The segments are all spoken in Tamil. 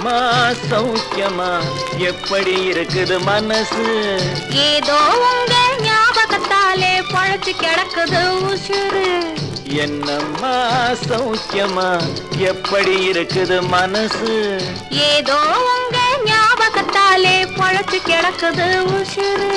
என்னம்மா சௌக்கியமா எப்படி இருக்குது மனசு ஏதோ உங்க ஞாபகத்தாலே பழச்சு கிடக்குது உசுறு என்னம்மா சௌக்கியமா எப்படி இருக்குது மனசு ஏதோ உங்க ஞாபகத்தாலே பழச்சு கிடக்குது உசுறு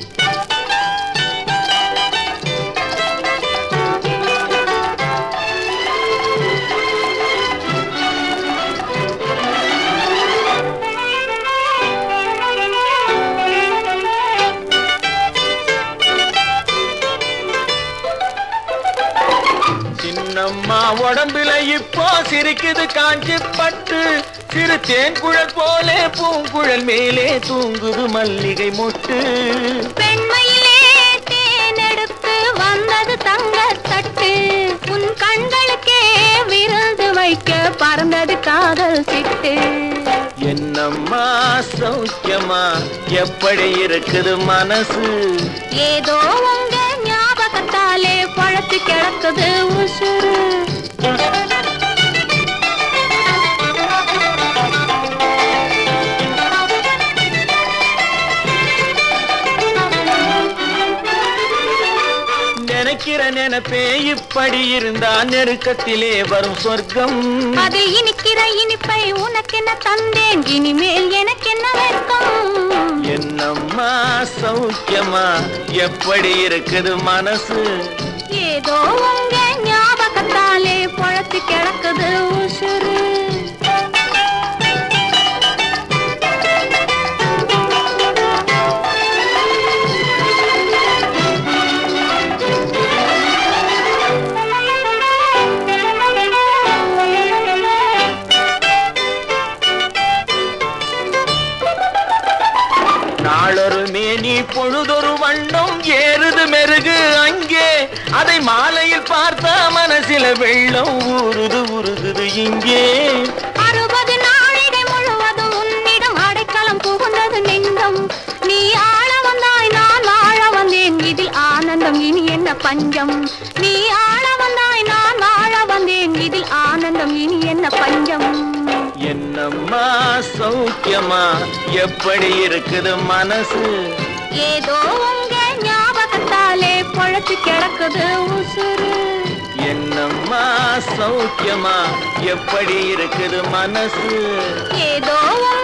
சின்னம்மா உடம்புல இப்போ சிரிக்குது காஞ்சி பட்டு சிறு தேன் குழல் போலே பூங்குழல் மேலே தூங்குது மல்லிகை மொட்டு பெண்மையிலே தேனெடுத்து வந்தது தங்க தட்டு உன் கண்களுக்கே விருந்து வைக்க பறந்தது காதல் சிட்டு என்னம்மா சௌக்கியமா எப்படி இருக்குது மனசு ஏதோ உங்க ஞாபகத்தாலே பழத்து கிடக்குது உசுறு நினைக்கிற நினைப்பே இப்படி இருந்தா நெருக்கத்திலே வரும் சொர்க்கம் அது இனிக்கிற இனிப்பை உனக்கென்ன தந்தேன் இனிமேல் எனக்கென்ன வெட்கம் என்னம்மா சௌக்கியமா எப்படி இருக்குது மனசு ஏதோ உங்க ஞாபகத்தாலே பழத்து கிடக்குது உசுறு நாளொரு மேனி பொழுதொரு வண்ணம் ஏறுது மெருகு அங்கே அதை மாலையில் பார்த்தா மனசில வெள்ளம் ஊறுது உருகுது இங்கே அறுபது நாழிகை முழுவதும் உன்னிடம் அடைக்கலம் புகுந்தது நெஞ்சம் நீ ஆள வந்தாய் நான் வாழ வந்தேன் இதில் ஆனந்தம் இனி என்ன பஞ்சம் நீ ஆள வந்தாய் நான் வாழ வந்தேன் இதில் ஆனந்தம் இனி என்ன பஞ்சம் என்னம்மா சௌக்கியமா எப்படி இருக்குது மனசு ஏதோ உங்க ஞாபகத்தாலே பொழச்சு கிடக்குது உசுறு என்னம்மா சௌக்கியமா எப்படி இருக்குது மனசு ஏதோ உங்க